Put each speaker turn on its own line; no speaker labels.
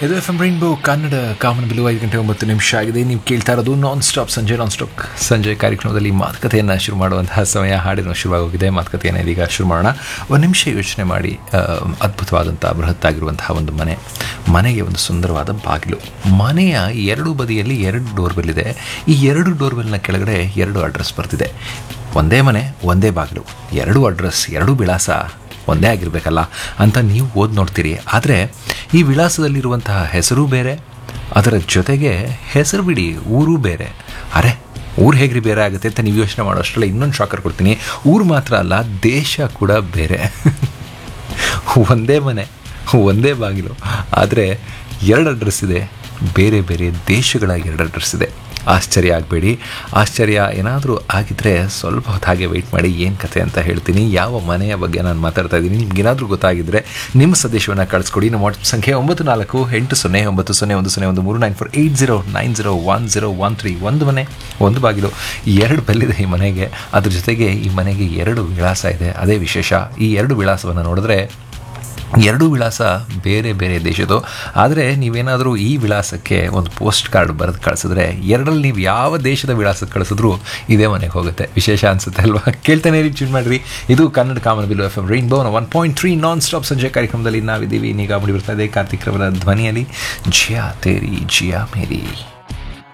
ಇದು F M rainbow Kannada ಕಾಮನ್ ಬಿಲು ಐದು ಗಂಟೆ ಒಂಬತ್ತು ನಿಮಿಷ ಆಗಿದೆ ನೀವು ಕೇಳ್ತಾ ಇರೋದು ನಾನ್ ಸ್ಟಾಪ್ ಸಂಜೆ ನಾನ್ ಸ್ಟಾಪ್ ಸಂಜೆ ಕಾರ್ಯಕ್ರಮದಲ್ಲಿ ಮಾತುಕತೆಯನ್ನು ಶುರು ಮಾಡುವಂತಹ ಸಮಯ ಹಾಡಿನ ಶುರುವಾಗೋಗಿದೆ ಮಾತುಕತೆಯನ್ನು ಇದೀಗ ಶುರು ಮಾಡೋಣ ಒಂದು ನಿಮಿಷ ಯೋಚನೆ ಮಾಡಿ ಆ, ಅದ್ಭುತವಾದಂಥ ಬೃಹತ್ತಾಗಿರುವಂತಹ ಒಂದು ಮನೆ ಮನೆಗೆ ಒಂದು ಸುಂದರವಾದ ಬಾಗಿಲು ಮನೆಯ ಎರಡು ಬದಿಯಲ್ಲಿ ಎರಡು ಡೋರ್ಬೆಲ್ ಇದೆ ಈ ಎರಡು ಡೋರ್ಬೆಲ್ನ ಕೆಳಗಡೆ ಎರಡು ಅಡ್ರೆಸ್ ಬರ್ತಿದೆ ಒಂದೇ ಮನೆ ಒಂದೇ ಬಾಗಿಲು ಎರಡು ಅಡ್ರೆಸ್ ಎರಡು ವಿಳಾಸ ಒಂದೇ ಆಗಿರಬೇಕಲ್ಲ ಅಂತ ನೀವು ಓದಿ ನೋಡ್ತೀರಿ ಆದರೆ ಈ ವಿಳಾಸದಲ್ಲಿರುವಂತಹ ಹೆಸರು ಬೇರೆ ಅದರ ಜೊತೆಗೆ ಹೆಸರು ಬಿಡಿ ಊರು ಬೇರೆ ಅರೆ ಊರು ಹೇಗ್ರಿ ಬೇರೆ ಆಗುತ್ತೆ ಅಂತ ನೀವು ಯೋಚನೆ ಮಾಡೋ ಅಷ್ಟರಲ್ಲೇ ಇನ್ನೊಂದು ಶಾಕರ್ ಕೊಡ್ತೀನಿ ಊರು ಮಾತ್ರ ಅಲ್ಲ ದೇಶ ಕೂಡ ಬೇರೆ ಒಂದೇ ಮನೆ ಒಂದೇ ಬಾಗಿಲು ಆದರೆ ಎರಡು ಅಡ್ರೆಸ್ ಇದೆ ಬೇರೆ ಬೇರೆ ದೇಶಗಳ ಎರಡು ಅಡ್ರೆಸ್ ಇದೆ ಆಶ್ಚರ್ಯ ಆಗಬೇಡಿ ಆಶ್ಚರ್ಯ ಏನಾದರೂ ಆಗಿದ್ದರೆ ಸ್ವಲ್ಪ ಹೊತ್ತು ಹಾಗೆ ವೆಯ್ಟ್ ಮಾಡಿ ಏನು ಕತೆ ಅಂತ ಹೇಳ್ತೀನಿ ಯಾವ ಮನೆಯ ಬಗ್ಗೆ ನಾನು ಮಾತಾಡ್ತಾ ಇದ್ದೀನಿ ನಿಮ್ಗೇನಾದರೂ ಗೊತ್ತಾಗಿದ್ದರೆ ನಿಮ್ಮ ಸಂದೇಶವನ್ನು ಕಳಿಸ್ಕೊಡಿ ನಮ್ಮ ವಾಟ್ಸಪ್ ಸಂಖ್ಯೆ ಒಂಬತ್ತು ನಾಲ್ಕು ಎಂಟು ಸೊನ್ನೆ ಒಂಬತ್ತು ಸೊನ್ನೆ ಒಂದು ಸೊನ್ನೆ ಒಂದು ಮೂರು nine four eight zero nine zero one zero one three ಒಂದು ಮನೆ ಒಂದು ಬಾಗಿಲು ಎರಡು ಬೆಲ್ಲಿದೆ ಈ ಮನೆಗೆ ಅದ್ರ ಜೊತೆಗೆ ಈ ಮನೆಗೆ ಎರಡು ವಿಳಾಸ ಇದೆ ಅದೇ ವಿಶೇಷ ಈ ಎರಡು ವಿಳಾಸವನ್ನು ನೋಡಿದ್ರೆ ಎರಡೂ ವಿಳಾಸ ಬೇರೆ ಬೇರೆ ದೇಶದ್ದು ಆದರೆ ನೀವೇನಾದರೂ ಈ ವಿಳಾಸಕ್ಕೆ ಒಂದು ಪೋಸ್ಟ್ ಕಾರ್ಡ್ ಬರೆದು ಕಳಿಸಿದ್ರೆ ಎರಡರಲ್ಲಿ ನೀವು ಯಾವ ದೇಶದ ವಿಳಾಸಕ್ಕೆ ಕಳಿಸಿದ್ರು ಇದೇ ಮನೆಗೆ ಹೋಗುತ್ತೆ ವಿಶೇಷ ಅನ್ಸುತ್ತೆ ಅಲ್ವಾ ಕೇಳ್ತಾನೆ ರೀ ಚೂನ್ ಮಾಡಿರಿ ಇದು ಕನ್ನಡ ಕಾಮನ್ ಬಿಲ್ F M rainbow one point three non stop ಸಂಜೆ ಕಾರ್ಯಕ್ರಮದಲ್ಲಿ ನಾವಿದ್ದೀವಿ ಈಗ ಮುಡಿ ಬರ್ತಾ ಇದೆ ಕಾರ್ತಿಕ್ ರವರ ಧ್ವನಿಯಲ್ಲಿ ಜಿಯಾ ತೇರಿ ಜಿಯಾ ಮೇರಿ